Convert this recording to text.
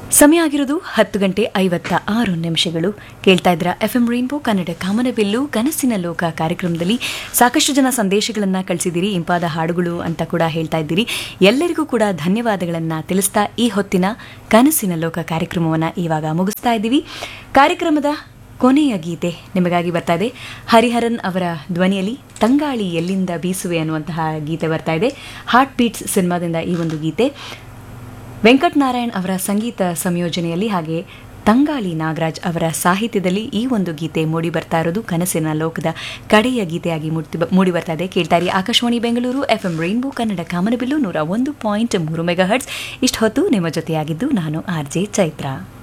ಸಮಯ ಆಗಿರೋದು ಹತ್ತು ಗಂಟೆ ಐವತ್ತ ಆರು ನಿಮಿಷಗಳು ಕೇಳ್ತಾ ಇದ್ರ ಎಫ್ ಎಂ ರೈನ್ಬೋ ಕನ್ನಡ ಕಾಮನಬಿಲ್ಲು ಕನಸಿನ ಲೋಕ ಕಾರ್ಯಕ್ರಮದಲ್ಲಿ ಸಾಕಷ್ಟು ಜನ ಸಂದೇಶಗಳನ್ನು ಕಳಿಸಿದ್ದೀರಿ ಇಂಪಾದ ಹಾಡುಗಳು ಅಂತ ಕೂಡ ಹೇಳ್ತಾ ಇದ್ದೀರಿ ಎಲ್ಲರಿಗೂ ಕೂಡ ಧನ್ಯವಾದಗಳನ್ನು ತಿಳಿಸ್ತಾ ಈ ಹೊತ್ತಿನ ಕನಸಿನ ಲೋಕ ಕಾರ್ಯಕ್ರಮವನ್ನು ಇವಾಗ ಮುಗಿಸ್ತಾ ಇದ್ದೀವಿ ಕಾರ್ಯಕ್ರಮದ ಕೊನೆಯ ಗೀತೆ ನಿಮಗಾಗಿ ಬರ್ತಾ ಇದೆ ಹರಿಹರನ್ ಅವರ ಧ್ವನಿಯಲ್ಲಿ ತಂಗಾಳಿ ಎಲ್ಲಿಂದ ಬೀಸುವೆ ಅನ್ನುವಂತಹ ಗೀತೆ ಬರ್ತಾ ಇದೆ ಹಾರ್ಟ್ ಬೀಟ್ಸ್ ಸಿನಿಮಾದಿಂದ ಈ ಒಂದು ಗೀತೆ ವೆಂಕಟ್ ನಾರಾಯಣ್ ಅವರ ಸಂಗೀತ ಸಂಯೋಜನೆಯಲ್ಲಿ ಹಾಗೆ ತಂಗಾಳಿ ನಾಗರಾಜ್ ಅವರ ಸಾಹಿತ್ಯದಲ್ಲಿ ಈ ಒಂದು ಗೀತೆ ಮೂಡಿ ಬರ್ತಾ ಇರೋದು ಕನಸಿನ ಲೋಕದ ಕಡೆಯ ಗೀತೆಯಾಗಿ ಮೂಡಿ ಬರ್ತಾ ಇದೆ ಕೇಳ್ತಾ ಇರಿ Akashvani Bengaluru F M rainbow Kannada ಕಾಮನಬಿಲ್ಲು ನೂರ ಒಂದು ಪಾಯಿಂಟ್ ಮೂರು ಮೆಗಾ ಹರ್ಟ್ಸ್ ಇಷ್ಟು ಹೊತ್ತು ನಿಮ್ಮ ಜೊತೆಯಾಗಿದ್ದು ನಾನು ಆರ್ ಜೆ ಚೈತ್ರ